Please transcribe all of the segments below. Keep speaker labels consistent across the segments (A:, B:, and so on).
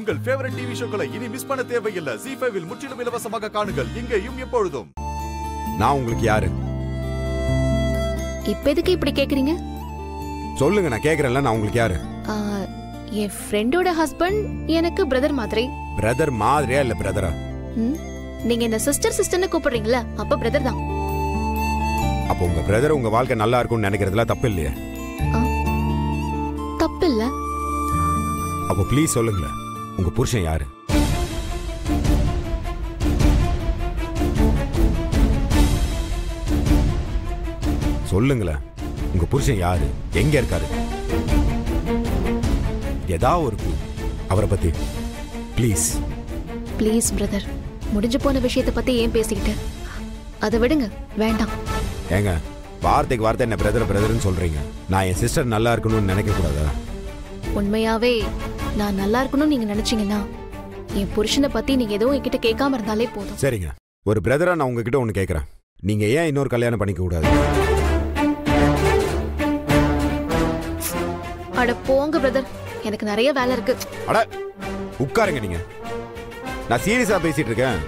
A: உங்கள் favourite TV ஷோக்களை இனி miss பண்ண தேவையில்லை ஜி ஃபைவில் முற்றிலும் இலவசமாக காணுங்கள் இங்கேயும் எப்பொழுதும்
B: நான் உங்களுக்கு யாரு
C: இப்ப எதுக்கு இப்படி கேக்குறீங்க
B: சொல்லுங்க நான் கேக்குறேன்ல நான் உங்களுக்கு யாரு
C: ஆ, என் ஃப்ரெண்டோட ஹஸ்பண்ட் எனக்கு பிரதர் மாதிரி
B: பிரதர் மாதிரியா இல்ல பிரதரா
C: ம்? நீங்க என்ன சிஸ்டர் சிஸ்டர்னு கூப்பிடுறீங்களா அப்ப பிரதர் தான்
B: அப்போ உங்க பிரதர் உங்க வாழ்க்கை நல்லா இருக்கும்னு நினைக்கிறதுல தப்பு இல்லையே
C: தப்பு இல்ல
B: அப்போ ப்ளீஸ் சொல்லுங்களேன் உங்க புருஷன் யாரு சொல்லுங்களேன் உங்க புருஷன் யாரு எங்க இருக்காரு ஏதா ஒரு clue. அவரை பத்தி ப்ளீஸ்
C: ப்ளீஸ் பிரதர் முடிஞ்சு போன விஷயத்தை பத்தி ஏன் பேசிக்கிட்டு அதை விடுங்க வேண்டாம்
B: ஏங்க வார்த்தைக்கு வார்த்தை என்ன பிரதர் பிரதர்னு சொல்றீங்க நான் என் சிஸ்டர் நல்லா இருக்கணும்னு நினைக்க கூடாதா
C: உண்மையாவே நான் நல்லா இருக்கணும்னு நீங்க நினைச்சீங்கன்னா என் புருஷனை பத்தி நீங்க எதுவும் என்கிட்ட கேட்காம இருந்தாலே போதும்
B: சரிங்க ஒரு பிரதரா நான் உங்ககிட்ட ஒன்று கேட்குறேன் நீங்க ஏன் இன்னொரு கல்யாணம் பண்ணிக்க கூடாது
C: அட போங்க பிரதர் எனக்கு நிறைய வேலை இருக்கு
B: அட உட்காருங்க நீங்க நான் சீரியஸா பேசிட்டு இருக்கேன்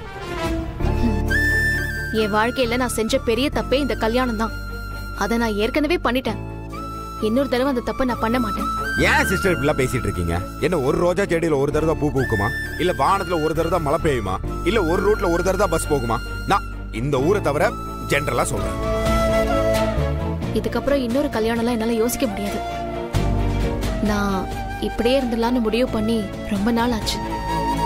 C: என் வாழ்க்கையில நான் செஞ்ச பெரிய தப்பே இந்த கல்யாணம் தான் அதை நான் ஏற்கனவே பண்ணிட்டேன் இன்னொரு தடவை அந்த தப்பை நான் பண்ண மாட்டேன்
B: ஏன் சிஸ்டர் இப்படிலாம் பேசிட்டு இருக்கீங்க என்ன ஒரு ரோஜா செடியில ஒரு தடவை பூ பூக்குமா இல்ல வானத்துல ஒரு தடவை மழை பெய்யுமா இல்ல ஒரு ரூட்ல ஒரு தடவை பஸ் போகுமா நான் இந்த ஊரை தவிர ஜென்ரலா சொல்றேன்
C: இதுக்கப்புறம் இன்னொரு கல்யாணம்லாம் என்னால யோசிக்க முடியாது நான் இப்படியே இருந்துடலான்னு முடிவு பண்ணி ரொம்ப நாள் ஆச்சு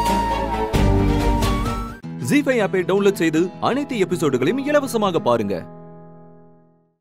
D: ஜி ஃபைவ் ஆப்பை டவுன்லோட் செய்து அனைத்து எபிசோடுகளையும் இலவசமாக பாருங்க